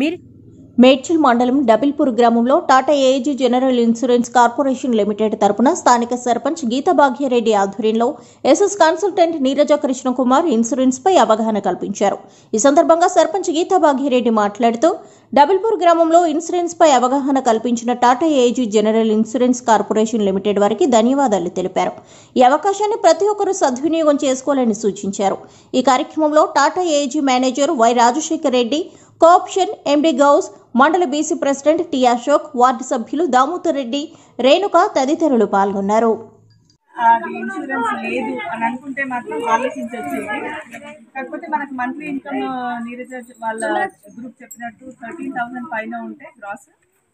మీరు మేడ్చల్ మండలం డబిల్పూర్ గ్రామంలో Tata AIG general insurance corporation limited తరపున స్థానిక సర్పంచ్ గీతా భాగ్యరెడ్డి ఆధ్వర్యంలో S S consultant Neeraja Krishnakumar insurance పై అవగాహన కల్పించారు ఈ సందర్భంగా సర్పంచ్ గీతా భాగ్యరెడ్డి మాట్లాడుతూ డబిల్పూర్ గ్రామంలో ఇన్సూరెన్స్ పై అవగాహన కల్పించిన Tata AIG general insurance corporation limited వారికి ధన్యవాదాలు తెలిపారు ఈ అవకాశాన్ని ప్రతి ఒక్కరూ సద్వినియోగం చేసుకోవాలని సూచించారు ఈ కార్యక్రమంలో Tata AIG manager Y Rajasekhar Reddy co-option MD Gous మండల BC president T Ashok ward సభ్యులు దామోదర్ రెడ్డి రేణుక తదితరులు పాల్గొన్నారు అది ఇన్సూరెన్స్ లేదు అని అనుకుంటే మాత్రం ఆలోచించవచ్చు ఇది కాకపోతే మనకు మంత్లీ ఇన్కమ్ నీరజ వాళ్ళ గ్రూప్ చెప్పినట్టు థర్టీన్ థౌసండ్ పైన ఉంటే గ్రాస్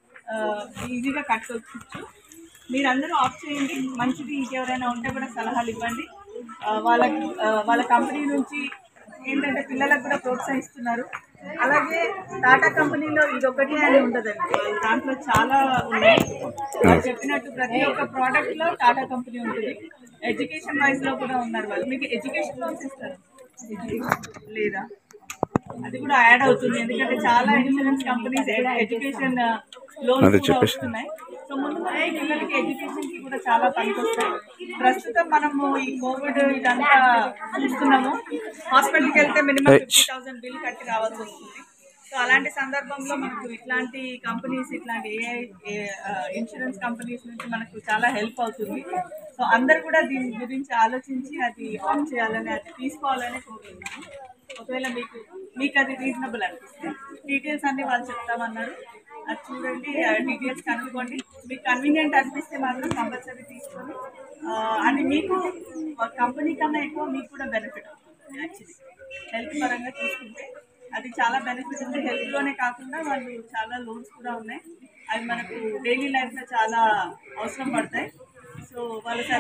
ఈజీగా కట్టవచ్చు మీరందరూ ఆఫ్ చేయండి మంచిది ఇంకెవరైనా ఉంటే కూడా సలహాలు ఇవ్వండి ఆ, వాళ్ళ ఆ, వాళ్ళ కంపెనీ నుంచి ఏంటంటే పిల్లలకు కూడా ప్రోత్సహిస్తున్నారు అలాగే టాటా కంపెనీలో ఇది ఒకటి అని ఉండదండి దాంట్లో చాలా ఉన్నాయి వాళ్ళు చెప్పినట్టు ప్రతి ఒక్క ప్రోడక్ట్ లో టాటా కంపెనీ ఉంటుంది ఎడ్యుకేషన్ వైజ్ లో కూడా ఉన్నారు వాళ్ళు మీకు ఎడ్యుకేషన్ లోన్స్ ఇస్తారు ఎడ్యుకేషన్ లేదా అది కూడా యాడ్ అవుతుంది ఎందుకంటే చాలా ఇన్సూరెన్స్ కంపెనీస్ ఎడ్యుకేషన్ లోన్స్ కూడా వస్తున్నాయి సో ముందు ముందు పిల్లలకి ఎడ్యుకేషన్ కి కూడా చాలా పనికొస్తాయి ప్రస్తుతం మనము ఈ కోవిడ్ ఇదంతా చూస్తున్నాము హాస్పిటల్కి వెళ్తే మినిమం ఫిఫ్టీ థౌసండ్ బిల్ కట్టి రావాల్సి వస్తుంది సో అలాంటి సందర్భంలో మనకు ఇట్లాంటి కంపెనీస్ ఇట్లాంటి ఏఐ ఇన్సూరెన్స్ కంపెనీస్ నుంచి మనకు చాలా హెల్ప్ అవుతుంది సో అందరు కూడా దీని గురించి ఆలోచించి అది ఆన్ చేయాలని అది తీసుకోవాలని కోరుతున్నాను ఒకవేళ మీకు మీకు అది రీజనబుల్ అనిపిస్తే డీటెయిల్స్ అన్ని వాళ్ళు చెప్తామన్నారు అది చూడండి డీటెయిల్స్ కనుక్కోండి మీకు కన్వీనియంట్ అనిపిస్తే మాత్రం కంపల్సరీ తీసుకొని ఆ, అది మీకు కంపెనీ కన్నా ఎక్కువ మీకు కూడా బెనిఫిట్ అవుతుంది యాక్చువల్లీ హెల్త్ పరంగా చూసుకుంటే అది చాలా బెనిఫిట్ ఉంది హెల్త్లోనే కాకుండా వాళ్ళు చాలా లోన్స్ కూడా ఉన్నాయి అవి మనకు డైలీ లైఫ్లో చాలా అవసరం పడతాయి సో వాళ్ళ